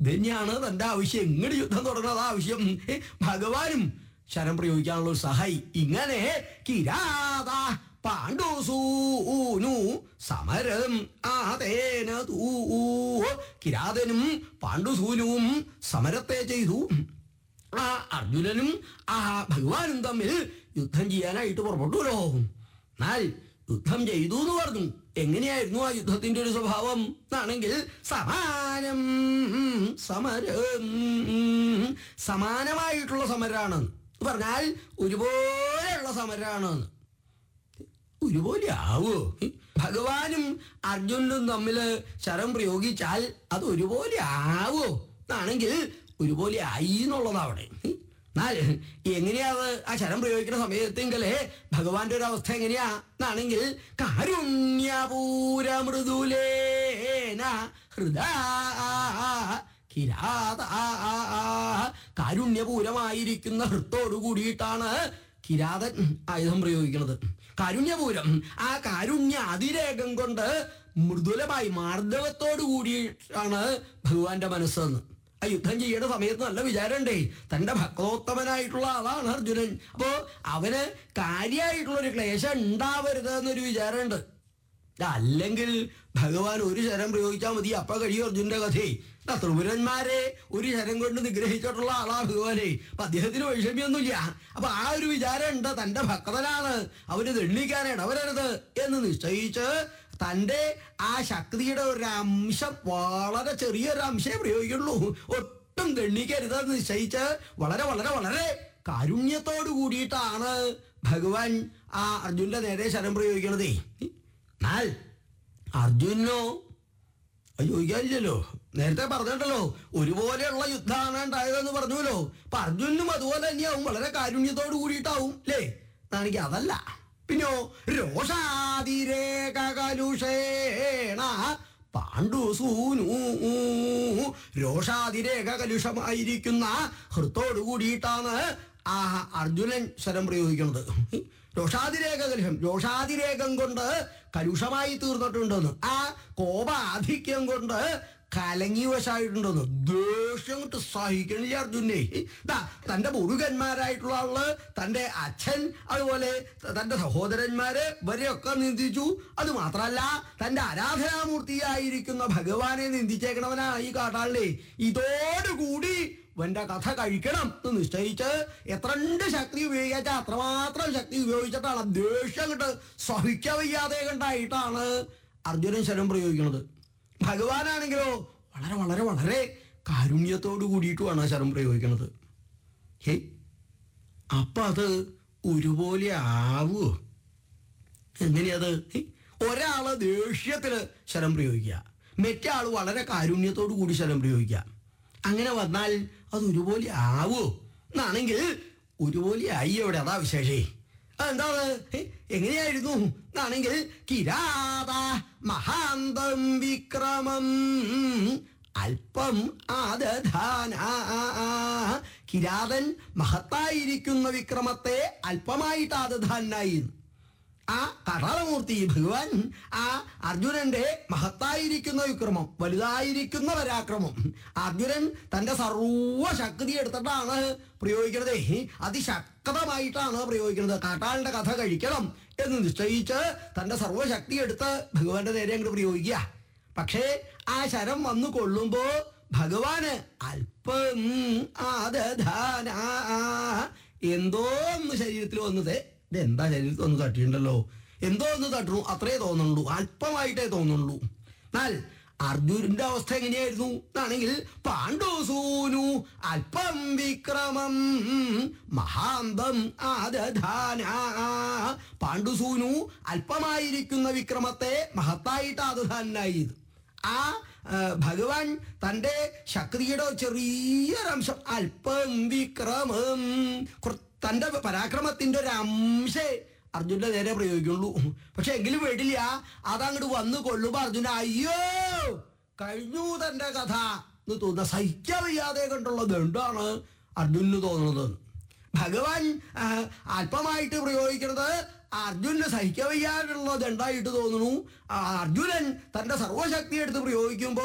തന്നെയാണ് തന്റെ ആവശ്യം എങ്ങോട്ട് യുദ്ധം തുടങ്ങുന്നത് ആവശ്യം ഏ, ഭഗവാനും ശരം പ്രയോഗിക്കാനുള്ള ഒരു സഹായി ഇങ്ങനെ കിരാത പാണ്ഡുസൂനു സമരം ആതേന തൂ കിരാതനും പാണ്ഡുസൂനുവും സമരത്തെ ചെയ്തു ആ അർജുനനും ആ ഭഗവാനും തമ്മിൽ യുദ്ധം ചെയ്യാനായിട്ട് പുറപ്പെട്ടുല്ലോ എന്നാൽ യുദ്ധം ചെയ്തു എന്ന് പറഞ്ഞു എങ്ങനെയായിരുന്നു ആ യുദ്ധത്തിന്റെ ഒരു സ്വഭാവം എന്നാണെങ്കിൽ സമാനം സമരം സമാനമായിട്ടുള്ള സമരാണ് പറഞ്ഞാൽ ഒരുപോലെയുള്ള സമരാണ് ഒരുപോലെ ആവോ ഭഗവാനും അർജുനനും തമ്മിൽ ശരം പ്രയോഗിച്ചാൽ അത് ഒരുപോലെ ആവോ എന്നാണെങ്കിൽ ഒരുപോലെ ആയി എന്നുള്ളതാവിടെ എന്നാൽ എങ്ങനെയാ അത് ആ ശരം പ്രയോഗിക്കുന്ന സമയത്തെങ്കിലേ ഭഗവാന്റെ ഒരു അവസ്ഥ എങ്ങനെയാ എന്നാണെങ്കിൽ കാരുണ്യപൂര മൃദുലേന ഹൃദാ കിരാത കാരുണ്യപൂരമായിരിക്കുന്ന ഹൃത്തോടു കൂടിയിട്ടാണ് കിരാതൻ ആയുധം പ്രയോഗിക്കുന്നത് കാരുണ്യപൂരം ആ കാരുണ്യ അതിരേകം കൊണ്ട് മൃദുലമായി മാർദ്ദവത്തോടു കൂടിയിട്ടാണ് ഭഗവാന്റെ മനസ്സെന്ന് ആ യുദ്ധം ചെയ്യേണ്ട സമയത്ത് നല്ല വിചാരമുണ്ടേ തന്റെ ഭക്തോത്തമനായിട്ടുള്ള ആളാണ് അർജുനൻ അപ്പോ അവന് കാര്യമായിട്ടുള്ള ഒരു ക്ലേശം ഉണ്ടാവരുത് എന്നൊരു വിചാരമുണ്ട് അല്ലെങ്കിൽ ഭഗവാൻ ഒരു ശരം പ്രയോഗിച്ചാൽ മതി അപ്പ കഴിയും അർജുന്റെ കഥയെ ദാ ത്രിപുരന്മാരെ ഒരു ശരം കൊണ്ട് നിഗ്രഹിച്ചിട്ടുള്ള ആളാ ഭഗവാനെ അപ്പൊ അദ്ദേഹത്തിന് വൈഷമ്യൊന്നുമില്ല അപ്പൊ ആ ഒരു വിചാരം ഉണ്ട് തന്റെ ഭക്തനാണ് അവന് ദണ്ഡിക്കാൻ ഇടവരരുത് എന്ന് നിശ്ചയിച്ച് തന്റെ ആ ശക്തിയുടെ ഒരു അംശം വളരെ ചെറിയൊരു അംശമേ പ്രയോഗിക്കുള്ളൂ ഒട്ടും ദണ്ഡിക്കരുതെന്ന് നിശ്ചയിച്ച് വളരെ വളരെ വളരെ കാരുണ്യത്തോടു കൂടിയിട്ടാണ് ഭഗവാൻ ആ അർജുന്റെ നേരെ ശരം പ്രയോഗിക്കണതേ എന്നാൽ അർജുനോ അത് ചോദിക്കാനില്ലല്ലോ നേരത്തെ പറഞ്ഞിട്ടല്ലോ ഒരുപോലെയുള്ള യുദ്ധമാണ് ഉണ്ടായതെന്ന് പറഞ്ഞുല്ലോ അപ്പൊ അർജുനും അതുപോലെ തന്നെയാവും വളരെ കാരുണ്യത്തോട് കൂടിയിട്ടാവും അല്ലേ എന്നാണെങ്കിൽ അതല്ല പിന്നെയോ രോഷാതിരേക കലുഷേണ പാണ്ഡുസൂനു രോഷാതിരേക കലുഷമായിരിക്കുന്ന ഹൃത്തോടു കൂടിയിട്ടാണ് ആ അർജുനൻ ശരം പ്രയോഗിക്കുന്നത് രോഷാതിരേഖ കലുഷം രോഷാതിരേഖം കൊണ്ട് കലുഷമായി തീർന്നിട്ടുണ്ടെന്ന് ആ കോപാധിക്യം കൊണ്ട് കലങ്ങി വശായിട്ടുണ്ടെന്ന് ദേഷ്യം കൊണ്ട് സഹിക്കണില്ല അർജുനെ ദാ തന്റെ മുരുകന്മാരായിട്ടുള്ള ആള് തന്റെ അച്ഛൻ അതുപോലെ ത- തന്റെ സഹോദരന്മാര് ഇവരെയൊക്കെ നിന്ദിച്ചു അത് മാത്രല്ല തന്റെ ആരാധനാമൂർത്തിയായിരിക്കുന്ന ഭഗവാനെ നിന്ദിച്ചേക്കണവനാ ഈ കാട്ടാളിനെ ഇതോടുകൂടി ഇവന്റെ കഥ കഴിക്കണം എന്ന് നിശ്ചയിച്ച് എത്രണ്ട് ശക്തി ഉപയോഗിച്ചാൽ അത്രമാത്രം ശക്തി ഉപയോഗിച്ചിട്ടാണ് ദേഷ്യം കണ്ട് സഹിക്കാൻ വയ്യാതെ കണ്ടായിട്ടാണ് അർജുനൻ ശരം പ്രയോഗിക്കുന്നത് ഭഗവാനാണെങ്കിലോ വളരെ വളരെ വളരെ കാരുണ്യത്തോടു കൂടിയിട്ടുമാണ് ആ ശരം പ്രയോഗിക്കുന്നത് ഹേ അപ്പൊ അത് ഒരുപോലെ ആവുമോ എങ്ങനെയത് ഹേ, ഒരാള് ദേഷ്യത്തില് ശരം പ്രയോഗിക്കുക മറ്റേ ആള് വളരെ കാരുണ്യത്തോടു കൂടി ശരം പ്രയോഗിക്കുക അങ്ങനെ വന്നാൽ അത് ഒരുപോലെ ആവോ എന്നാണെങ്കിൽ ഒരുപോലെ ആയി അവിടെ അതാ വിശേഷേ അതെന്താണ് ഹേ, എങ്ങനെയായിരുന്നു എന്നാണെങ്കിൽ കിരാത മഹാന്തം വിക്രമം അല്പം ആദധാന കിരാതൻ മഹത്തായിരിക്കുന്ന വിക്രമത്തെ അല്പമായിട്ട് ആദധാനായി ആ കടാളമൂർത്തി ഭഗവാൻ ആ അർജുനന്റെ മഹത്തായിരിക്കുന്ന വിക്രമം വലുതായിരിക്കുന്ന പരാക്രമം അർജുനൻ തന്റെ സർവശക്തി എടുത്തിട്ടാണ് പ്രയോഗിക്കുന്നത് അതിശക്തമായിട്ടാണ് പ്രയോഗിക്കുന്നത് കാട്ടാളിന്റെ കഥ കഴിക്കണം എന്ന് നിശ്ചയിച്ച് തന്റെ സർവശക്തി എടുത്ത് ഭഗവാന്റെ നേരെ അങ്ങോട്ട് പ്രയോഗിക്കുക പക്ഷേ ആ ശരം വന്നു കൊള്ളുമ്പോ ഭഗവാന് അല്പം ആദധാന എന്തോ ഒന്ന് ശരീരത്തിൽ വന്നത് ഇത് എന്താ ശരീരത്തിൽ ഒന്ന് തട്ടിയിട്ടുണ്ടല്ലോ എന്തോ ഒന്ന് തട്ടണു അത്രേ തോന്നുള്ളൂ അല്പമായിട്ടേ തോന്നുള്ളൂ എന്നാൽ അർജുനന്റെ അവസ്ഥ എങ്ങനെയായിരുന്നു എന്നാണെങ്കിൽ പാണ്ഡുസൂനു അല്പം വിക്രമം മഹാന്തം ആദധാന പാണ്ഡുസൂനു അല്പമായിരിക്കുന്ന വിക്രമത്തെ മഹത്തായിട്ട് ആദധാനായി ആ ആ, ഭഗവാൻ തന്റെ ശക്തിയുടെ ചെറിയൊരംശം അല്പം വിക്രമം കുറ- തന്റെ പരാക്രമത്തിന്റെ ഒരു അംശേ അർജുന്റെ നേരെ പ്രയോഗിക്കുള്ളൂ പക്ഷെ എങ്കിലും വേണ്ടില്ല അതങ്ങോട്ട് വന്നു കൊള്ളുമ്പോ അർജുന അയ്യോ കഴിഞ്ഞു തന്റെ കഥ എന്ന് തോന്നുന്ന സഹിക്കാൻ വയ്യാതെ കണ്ടുള്ളത് എന്താണ് അർജുനന് തോന്നുന്നത് ഭഗവാൻ ആ, അല്പമായിട്ട് പ്രയോഗിക്കുന്നത് അർജുനന് സഹിക്കാൻ വയ്യാതുള്ളത് ഉണ്ടായിട്ട് തോന്നുന്നു ആ, അർജുനൻ തന്റെ സർവശക്തി എടുത്ത് പ്രയോഗിക്കുമ്പോൾ